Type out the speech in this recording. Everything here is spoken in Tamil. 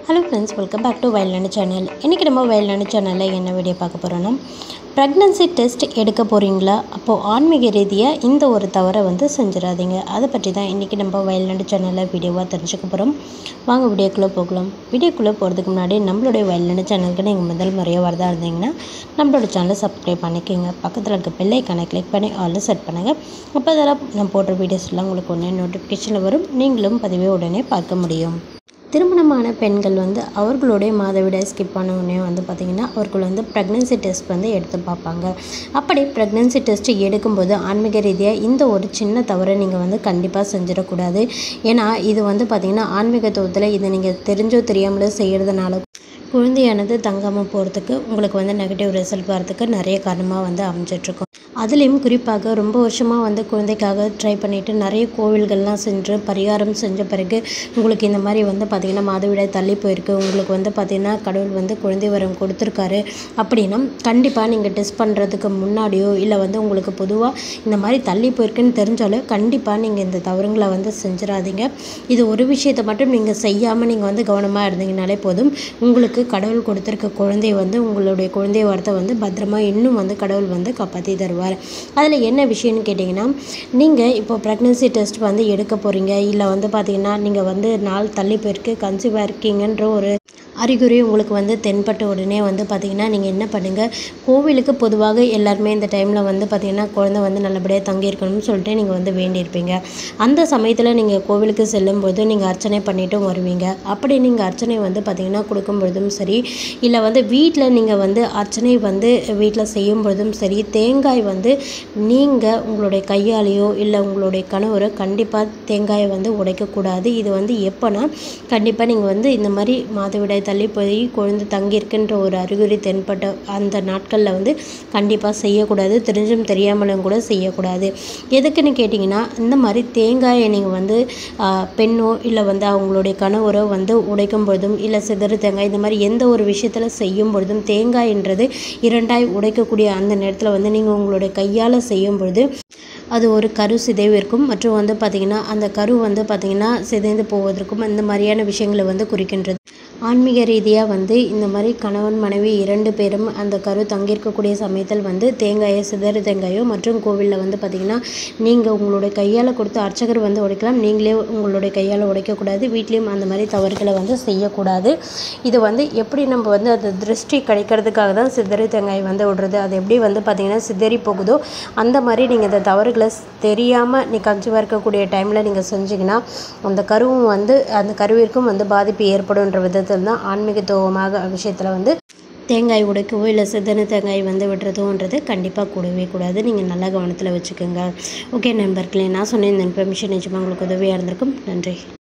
hello friends welcome back to Vayalnadu channel இன்றைக்கி நம்ம வயல்நாடு சேனலில் என்ன வீடியோ பார்க்க போகிறோன்னா ப்ரெக்னன்சி டெஸ்ட் எடுக்க போகிறீங்களா அப்போது ஆன்மீக ரீதியாக இந்த ஒரு தவறை வந்து செஞ்சிடாதீங்க அதை பற்றி தான் இன்றைக்கி நம்ம வயல்நாடு சேனலில் வீடியோவாக தெரிஞ்சுக்க போகிறோம் வாங்க வீடியோக்குள்ளே போகலாம் வீடியோக்குள்ளே போகிறதுக்கு முன்னாடி நம்மளுடைய வயல்நாடு சேனலுக்கு நீங்கள் முதல் முறையாக வரதா இருந்தீங்கன்னா நம்மளோட சேனலை சப்ஸ்கிரைப் பண்ணிக்கோங்க பக்கத்தில் இருக்க பெல்லைக்கானை கிளிக் பண்ணி ஆல் செட் பண்ணுங்கள் அப்போ அதெல்லாம் நான் போடுற வீடியோஸ்லாம் உங்களுக்கு உடனே நோட்டிஃபிகேஷனில் வரும் நீங்களும் பதிவை உடனே பார்க்க முடியும் திருமணமான பெண்கள் வந்து அவர்களுடைய மாதவிடாய் ஸ்கிப் பண்ண உடனே வந்து பார்த்திங்கன்னா அவர்கள் வந்து ப்ரெக்னென்சி டெஸ்ட் வந்து எடுத்து பார்ப்பாங்க அப்படி ப்ரெக்னென்சி டெஸ்ட் எடுக்கும்போது ஆன்மீக ரீதியாக இந்த ஒரு சின்ன தவறை நீங்கள் வந்து கண்டிப்பாக செஞ்சிடக்கூடாது ஏன்னா இது வந்து பார்த்திங்கன்னா ஆன்மீகத்துவத்தில் இதை நீங்கள் தெரிஞ்சோ தெரியாமலோ செய்கிறதுனால குழந்தையானது தங்காமல் போகிறதுக்கு உங்களுக்கு வந்து நெகட்டிவ் ரிசல்ட் வரதுக்கு நிறைய காரணமாக வந்து அமைஞ்சிட்ருக்கும் அதுலேயும் குறிப்பாக ரொம்ப வருஷமாக வந்து குழந்தைக்காக ட்ரை பண்ணிவிட்டு நிறைய கோவில்கள்லாம் சென்று பரிகாரம் செஞ்ச பிறகு உங்களுக்கு இந்த மாதிரி வந்து பார்த்திங்கன்னா மாதவிடாய் தள்ளி போயிருக்கு உங்களுக்கு வந்து பார்த்திங்கன்னா கடவுள் வந்து குழந்தை வரம் கொடுத்துருக்காரு அப்படின்னா கண்டிப்பாக நீங்கள் டெஸ்ட் பண்ணுறதுக்கு முன்னாடியோ இல்லை வந்து உங்களுக்கு பொதுவாக இந்த மாதிரி தள்ளி போயிருக்குன்னு தெரிஞ்சாலும் கண்டிப்பாக நீங்கள் இந்த தவறுங்களை வந்து செஞ்சிடாதீங்க இது ஒரு விஷயத்தை மட்டும் நீங்கள் செய்யாமல் நீங்கள் வந்து கவனமாக இருந்தீங்கனாலே போதும் உங்களுக்கு கடவுள் கொடுத்துருக்க குழந்தை வந்து உங்களுடைய குழந்தை வரத்தை வந்து பத்திரமா இன்னும் வந்து கடவுள் வந்து காப்பாற்றி தருவார் அதில் என்ன விஷயம்னு கேட்டிங்கன்னா நீங்கள் இப்போ ப்ரெக்னென்சி டெஸ்ட் வந்து எடுக்க போகிறீங்க இல்லை வந்து பார்த்தீங்கன்னா நீங்கள் வந்து நாள் தள்ளி போயிருக்கு கன்சீவாக இருக்கீங்கன்ற ஒரு அறிகுறி உங்களுக்கு வந்து தென்பட்ட உடனே வந்து பார்த்திங்கன்னா நீங்கள் என்ன பண்ணுங்கள் கோவிலுக்கு பொதுவாக எல்லாருமே இந்த டைமில் வந்து பார்த்திங்கன்னா குழந்தை வந்து நல்லபடியாக தங்கியிருக்கணும்னு சொல்லிட்டு நீங்கள் வந்து வேண்டியிருப்பீங்க அந்த சமயத்தில் நீங்கள் கோவிலுக்கு செல்லும்போது நீங்கள் அர்ச்சனை பண்ணிட்டும் வருவீங்க அப்படி நீங்கள் அர்ச்சனை வந்து பார்த்திங்கன்னா கொடுக்கும் பொழுதும் சரி இல்லை வந்து வீட்டில் நீங்கள் வந்து அர்ச்சனை வந்து வீட்டில் செய்யும் பொழுதும் சரி தேங்காய் வந்து நீங்கள் உங்களுடைய கையாலேயோ இல்லை உங்களுடைய கணவரோ கண்டிப்பாக தேங்காயை வந்து உடைக்கக்கூடாது இது வந்து எப்போனா கண்டிப்பாக நீங்கள் வந்து இந்த மாதிரி மாதவிடாய் தள்ளி போய் குழந்தை தங்கியிருக்குன்ற ஒரு அறிகுறி தென்பட்ட அந்த நாட்களில் வந்து கண்டிப்பாக செய்யக்கூடாது தெரிஞ்சும் தெரியாமலும் கூட செய்யக்கூடாது எதுக்குன்னு கேட்டிங்கன்னா இந்த மாதிரி தேங்காயை நீங்கள் வந்து பெண்ணோ இல்லை வந்து அவங்களுடைய கணவரோ வந்து உடைக்கும் பொழுதும் இல்லை சிதறு தேங்காய் இந்த மாதிரி எந்த ஒரு விஷயத்தில் செய்யும் பொழுதும் தேங்காய்ன்றது இரண்டாய் உடைக்கக்கூடிய அந்த நேரத்தில் வந்து நீங்கள் உங்களுடைய கையால் செய்யும் பொழுது அது ஒரு கரு சிதைவிற்கும் மற்றும் வந்து பார்த்திங்கன்னா அந்த கரு வந்து பார்த்திங்கன்னா சிதைந்து போவதற்கும் இந்த மாதிரியான விஷயங்களை வந்து குறிக்கின்றது ஆன்மீக ரீதியாக வந்து இந்த மாதிரி கணவன் மனைவி இரண்டு பேரும் அந்த கரு தங்கியிருக்கக்கூடிய சமயத்தில் வந்து தேங்காயோ சிதறு தேங்காயோ மற்றும் கோவிலில் வந்து பார்த்திங்கன்னா நீங்கள் உங்களுடைய கையால் கொடுத்து அர்ச்சகர் வந்து உடைக்கலாம் நீங்களே உங்களுடைய கையால் உடைக்கக்கூடாது வீட்லேயும் அந்த மாதிரி தவறுகளை வந்து செய்யக்கூடாது இது வந்து எப்படி நம்ம வந்து அந்த திருஷ்டி கிடைக்கிறதுக்காக தான் சிதறு தேங்காய் வந்து விடுறது அது எப்படி வந்து பார்த்திங்கன்னா சிதறி போகுதோ அந்த மாதிரி நீங்கள் இந்த தவறுகளை தெரியாமல் நீ கன்சீவாக இருக்கக்கூடிய டைமில் நீங்கள் செஞ்சிங்கன்னா அந்த கருவும் வந்து அந்த கருவிற்கும் வந்து பாதிப்பு ஏற்படுன்ற விதத்தில் தான் ஆன்மீகத்துவமாக விஷயத்தில் வந்து தேங்காய் உடைக்கவோ இல்லை சிதன தேங்காய் வந்து விடுறதோன்றது கண்டிப்பாக கூடவே கூடாது நீங்கள் நல்லா கவனத்தில் வச்சுக்கோங்க ஓகே நண்பர்களே நான் சொன்ன இந்த இன்ஃபர்மேஷன் நிச்சயமாக உங்களுக்கு உதவியாக இருந்திருக்கும் நன்றி